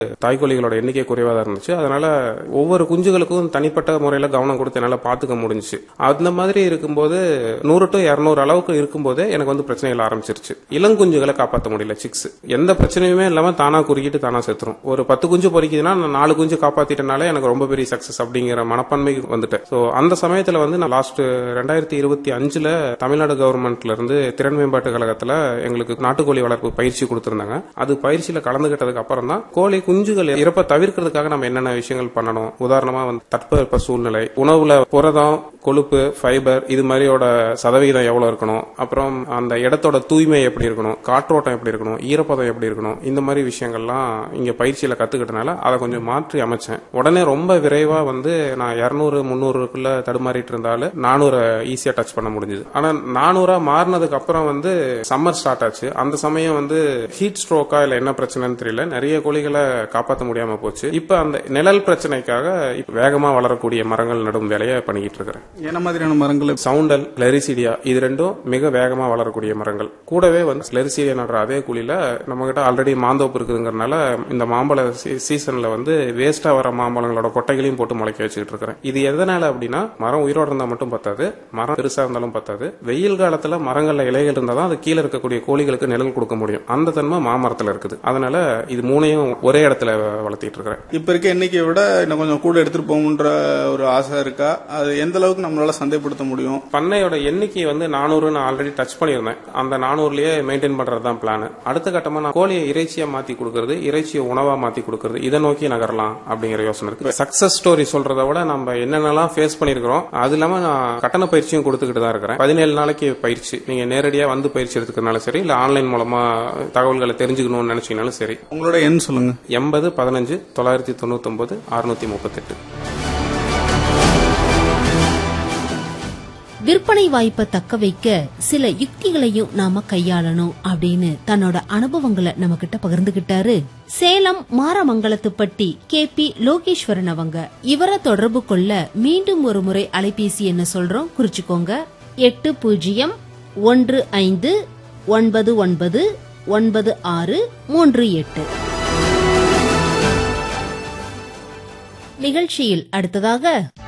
தாய்க்கோழிகளோட எண்ணிக்கை குறைவாக தான் இருந்துச்சு அதனால ஒவ்வொரு குஞ்சுகளுக்கும் தனிப்பட்ட முறையில் கவனம் கொடுத்து என்னால் பார்த்துக்க முடிஞ்சுச்சு அந்த மாதிரி இருக்கும்போது நூறு டு இரநூறு அளவுக்கு இருக்கும்போதே எனக்கு வந்து பிரச்சனைகள் ஆரம்பிச்சிருச்சு இளங்குஞ்சுகளை காப்பாற்ற முடியல சிக்ஸ் எந்த பிரச்சனையுமே இல்லாமல் தானா குறுக்கிட்டு தானா செத்துரும் ஒரு பத்து குஞ்சு பொறிக்குதுன்னா நான் நாலு குஞ்சு காப்பாத்திட்டனாலே எனக்கு ரொம்ப பெரிய சக்சஸ் அப்படிங்கிற மனப்பான்மைக்கு வந்துட்டேன் ஸோ அந்த சமயத்தில் வந்து நான் லாஸ்ட் ரெண்டாயிரத்தி இருபத்தி அஞ்சுல தமிழ்நாடு கவர்மெண்ட்ல இருந்து திறன் மேம்பாட்டு கழகத்தில் எங்களுக்கு நாட்டுக்கோழி வளர்ப்பு பயிற்சி கொடுத்திருந்தாங்க அது பயிற்சியில கலந்துகிட்டதுக்கு அப்புறம் தான் கோழி குஞ்சுகள் இறப்ப தவிர்க்கிறதுக்காக நம்ம என்னென்ன விஷயங்கள் பண்ணணும் உதாரணமா வந்து தட்பவெப்ப சூழ்நிலை உணவுல புரதம் கொழுப்பு ஃபைபர் இது மாதிரியோட சதவீதம் எவ்வளவு இருக்கணும் அப்புறம் அந்த இடத்தோட தூய்மை எப்படி இருக்கணும் காற்றோட்டம் எப்படி இருக்கணும் ஈரப்பதம் எப்படி இருக்கணும் இந்த மாதிரி விஷயங்கள்லாம் இங்க பயிற்சியில கத்துக்கிட்டனால அதை கொஞ்சம் மாற்றி அமைச்சேன் உடனே ரொம்ப விரைவா வந்து நான் இருநூறு முந்நூறுக்குள்ள தடுமாறிட்டு இருந்தாலும் நானூறு ஈஸியா டச் பண்ண முடிஞ்சது ஆனா நானூறா மாறினதுக்கு அப்புறம் வந்து சம்மர் ஸ்டார்ட் ஆச்சு அந்த சமயம் வந்து ஹீட் ஸ்ட்ரோக்கா இல்ல என்ன பிரச்சனைன்னு தெரியல நிறைய கோழிகளை காப்பாற்ற முடியாம போச்சு இப்ப அந்த நிழல் பிரச்சனைக்காக இப்ப வேகமா வளரக்கூடிய மரங்கள் நடும் வேலையை பண்ணிக்கிட்டு இருக்கிறேன் என்ன மாதிரியான மரங்கள் சவுண்டல் கிளரிசிடியா இது ரெண்டும் மிக வேகமா வளரக்கூடிய மரங்கள் கூடவே வந்து கிளரிசிடியா நடுற அதே குழியில நம்ம கிட்ட ஆல்ரெடி மாந்தோப்பு இருக்குதுங்கறனால இந்த மாம்பழ சீ- சீசன்ல வந்து வேஸ்டா வர மாம்பழங்களோட கொட்டைகளையும் போட்டு முளைக்க வச்சுக்கிட்டு இருக்கிறேன் இது எதனால அப்படின்னா மரம் உயிரோட இருந்தா மட்டும் பத்தாது மரம் பெருசா இருந்தாலும் பத்தாது வெயில் காலத்துல மரங்கள்ல இலைகள் இருந்தா தான் அது கீழே இருக்கக்கூடிய கோழிகளுக்கு நிழல் கொடுக்க முடியும் அந்த தன்மை மாமரத்துல இருக்குது அதனால இது மூணையும் ஒரே இடத்துல வளர்த்திட்டு இருக்கிறேன் இப்ப இருக்க எண்ணிக்கையை விட இன்னும் கொஞ்சம் கூட எடுத்துட்டு போகணுன்ற ஒரு ஆசை இருக்கா அது எந்த அளவுக்கு நம்மளால சந்தைப்படுத்த முடியும் பண்ணையோட எண்ணிக்கை வந்து நானூறு நான் ஆல்ரெடி டச் பண்ணியிருந்தேன் அந்த நானூறுலயே மெயின்டைன் பண்றது தான் பிளான் அடுத்த கட்டமா நான் கோழியை இறைச்சியா மாத்தி கொடுக்கறது இறைச்சியை உணவா மாத்தி கொடுக்கறது இதை நோக்கி நகரலாம் அப்படிங்கிற யோசனை இருக்கு சக்சஸ் ஸ்டோரி சொல்றதை விட நம்ம என்னென்னலாம் ஃபேஸ் பண்ணிருக்கிறோம் அது இல்லாம நான் கட்டண பயிற்சியும் கொடுத்துக்கிட்டு தான் இருக்கிறேன் பதினேழு நாளைக்கு பயிற்சி நீங்க நேரடியா வந்து பயிற்சி எடுத்துக்கிறதுனாலும் சரி இல்ல ஆன்லைன் மூலமா தகவல்களை தெரிஞ்சுக்கணும்னு நினைச்சீங்கனாலும் சரி உங்களோட எண் சொல்லுங்க எண்பது பதினஞ்சு தொள்ளாயிரத்தி தொண்ணூத்தி ஒன்பது அறுநூத்தி முப்பத்தெட்டு விற்பனை வாய்ப்பை தக்க வைக்க சில யுக்திகளையும் நாம கையாளணும் அப்படின்னு தன்னோட அனுபவங்களை நம்ம கிட்ட பகிர்ந்துகிட்டாரு சேலம் மாரமங்கலத்துப்பட்டி கே பி லோகேஸ்வரன் அவங்க இவரை தொடர்பு கொள்ள மீண்டும் ஒரு முறை அலைபேசி என்ன சொல்றோம் குறிச்சுக்கோங்க எட்டு பூஜ்ஜியம் ஒன்று ஐந்து ஒன்பது ஒன்பது ஒன்பது ஆறு மூன்று எட்டு நிகழ்ச்சியில் அடுத்ததாக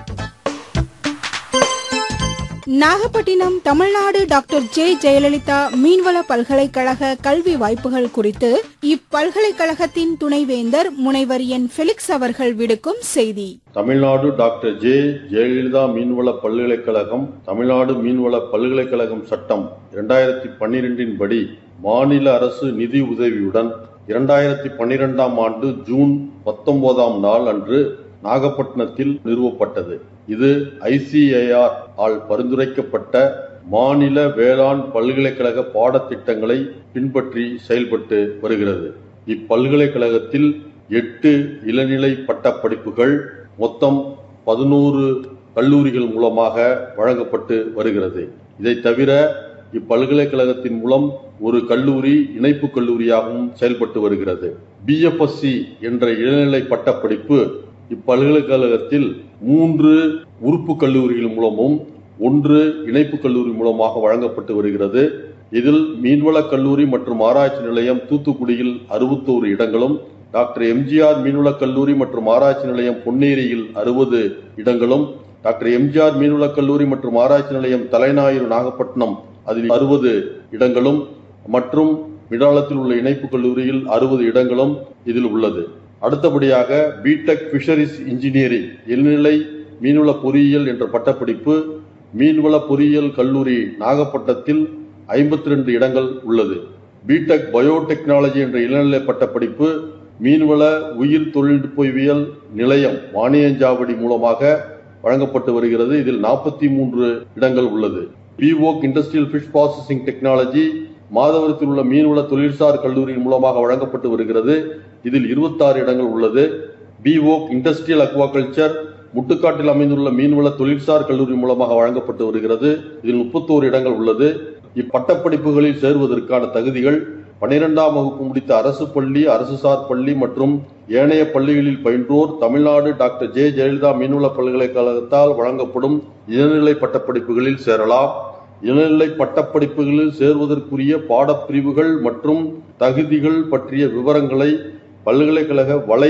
நாகப்பட்டினம் தமிழ்நாடு டாக்டர் ஜே ஜெயலலிதா மீன்வள பல்கலைக்கழக கல்வி வாய்ப்புகள் குறித்து இப்பல்கலைக்கழகத்தின் துணைவேந்தர் முனைவர் என் ஃபெலிக்ஸ் அவர்கள் விடுக்கும் செய்தி தமிழ்நாடு டாக்டர் ஜே ஜெயலலிதா மீன்வள பல்கலைக்கழகம் தமிழ்நாடு மீன்வள பல்கலைக்கழகம் சட்டம் இரண்டாயிரத்தி பன்னிரெண்டின் படி மாநில அரசு நிதி உதவியுடன் இரண்டாயிரத்தி பன்னிரெண்டாம் ஆண்டு ஜூன் பத்தொன்பதாம் நாள் அன்று நாகப்பட்டினத்தில் நிறுவப்பட்டது இது ஐசிஏஆர் ஆல் பரிந்துரைக்கப்பட்ட மாநில வேளாண் பல்கலைக்கழக பாடத்திட்டங்களை பின்பற்றி செயல்பட்டு வருகிறது இப்பல்கலைக்கழகத்தில் எட்டு இளநிலை பட்டப்படிப்புகள் மொத்தம் பதினோரு கல்லூரிகள் மூலமாக வழங்கப்பட்டு வருகிறது இதை தவிர இப்பல்கலைக்கழகத்தின் மூலம் ஒரு கல்லூரி இணைப்பு கல்லூரியாகவும் செயல்பட்டு வருகிறது பிஎஃப்எஸ்சி என்ற இளநிலை பட்டப்படிப்பு இப்பல்கலைக்கழகத்தில் மூன்று உறுப்பு கல்லூரிகள் மூலமும் ஒன்று இணைப்பு கல்லூரி மூலமாக வழங்கப்பட்டு வருகிறது இதில் மீன்வள கல்லூரி மற்றும் ஆராய்ச்சி நிலையம் தூத்துக்குடியில் அறுபத்தோரு இடங்களும் டாக்டர் எம்ஜிஆர் மீன்வள கல்லூரி மற்றும் ஆராய்ச்சி நிலையம் பொன்னேரியில் அறுபது இடங்களும் டாக்டர் எம்ஜிஆர் மீன்வள கல்லூரி மற்றும் ஆராய்ச்சி நிலையம் தலைஞாயிறு நாகப்பட்டினம் அதில் அறுபது இடங்களும் மற்றும் மிடாலத்தில் உள்ள இணைப்பு கல்லூரியில் அறுபது இடங்களும் இதில் உள்ளது அடுத்தபடியாக பிடெக் ஃபிஷரிஸ் இன்ஜினியரிங் இளநிலை மீன்வள பொறியியல் என்ற பட்டப்படிப்பு மீன்வள பொறியியல் கல்லூரி நாகப்பட்டினத்தில் ஐம்பத்தி ரெண்டு இடங்கள் உள்ளது பிடெக் பயோடெக்னாலஜி என்ற இளநிலை பட்டப்படிப்பு மீன்வள உயிர் தொழில்நுட்பவியல் நிலையம் வாணியஞ்சாவடி மூலமாக வழங்கப்பட்டு வருகிறது இதில் நாற்பத்தி மூன்று இடங்கள் உள்ளது B Voc industrial fish processing technology மாதவரத்தில் உள்ள மீன்வள தொழில்சார் கல்லூரியின் மூலமாக வழங்கப்பட்டு வருகிறது இதில் இருபத்தாறு இடங்கள் உள்ளது பிஓக் இண்டஸ்ட்ரியல் அக்வாகல்ச்சர் முட்டுக்காட்டில் அமைந்துள்ள மீன்வள தொழில்சார் கல்லூரி மூலமாக வழங்கப்பட்டு வருகிறது இதில் முப்பத்தோரு இடங்கள் உள்ளது இப்பட்டப்படிப்புகளில் சேருவதற்கான தகுதிகள் பனிரெண்டாம் வகுப்பு முடித்த அரசு பள்ளி அரசு சார் பள்ளி மற்றும் ஏனைய பள்ளிகளில் பயின்றோர் தமிழ்நாடு டாக்டர் ஜே ஜெயலலிதா மீன்வள பல்கலைக்கழகத்தால் வழங்கப்படும் இளநிலை பட்டப்படிப்புகளில் சேரலாம் இளநிலை பட்டப்படிப்புகளில் சேர்வதற்குரிய பாடப்பிரிவுகள் மற்றும் தகுதிகள் பற்றிய விவரங்களை பல்கலைக்கழக வலை